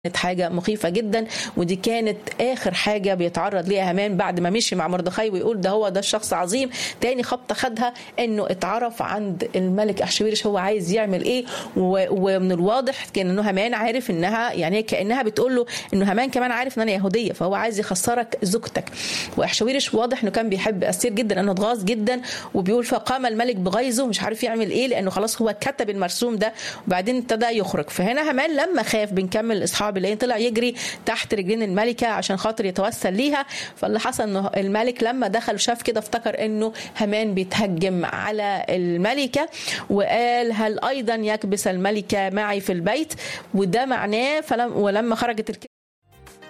كانت حاجة مخيفة جدا ودي كانت آخر حاجة بيتعرض ليها هامان بعد ما مشي مع مردخاي ويقول ده هو ده الشخص عظيم تاني خبطة خدها انه اتعرف عند الملك احشويرش هو عايز يعمل ايه و- ومن الواضح كان انه هامان عارف انها يعني كانها بتقول له انه هامان كمان عارف ان انا يهودية فهو عايز يخسرك زوجتك واحشويرش واضح انه كان بيحب استير جدا انه اتغاظ جدا وبيقول فقام الملك بغيظه مش عارف يعمل ايه لانه خلاص هو كتب المرسوم ده وبعدين ابتدى يخرج فهنا هامان لما خاف بنكمل الاصحاب اللي طلع يجري تحت رجلين الملكه عشان خاطر يتوسل ليها فاللي حصل انه الملك لما دخل شاف كده افتكر انه هامان بيتهجم على الملكه وقال هل ايضا يكبس الملكه معي في البيت وده معناه فلم ولما خرجت الك-